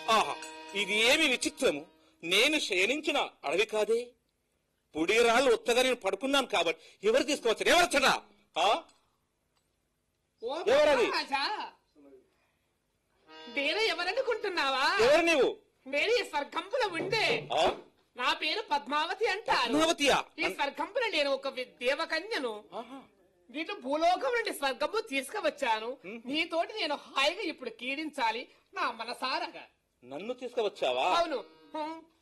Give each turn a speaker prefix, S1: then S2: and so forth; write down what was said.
S1: ఆహా ఇది ఏమి విచిత్రము నేను శయనించిన అడవి కాదే పుడిరాళ్ళు ఉత్తగా నేను పడుకున్నాను కాబట్టి ఎవరు తీసుకువచ్చారు ఎవరొచ్చడా ఆ?
S2: ఓ
S1: ఎవరది?
S2: మహారాజా నేను ఎవరనుకుంటున్నావా
S1: ఎవరు నీవు
S2: నేను ఈ స్వర్గంపులో ఉండే
S1: ఆ?
S2: నా పేరు పద్మావతి అంటారు
S1: పద్మావతియా
S2: ఈ స్వర్గంపులో నేను ఒక వి- దేవకన్యను
S1: ఆహా.
S2: నీతో భూలోకం నుండి స్వర్గము తీసుకువచ్చాను నీతోటి నేను హాయిగా ఇప్పుడు కీడించాలి నా మనసారగా
S1: నన్ను తీసుకువచ్చావా
S2: అవును హ్మ్.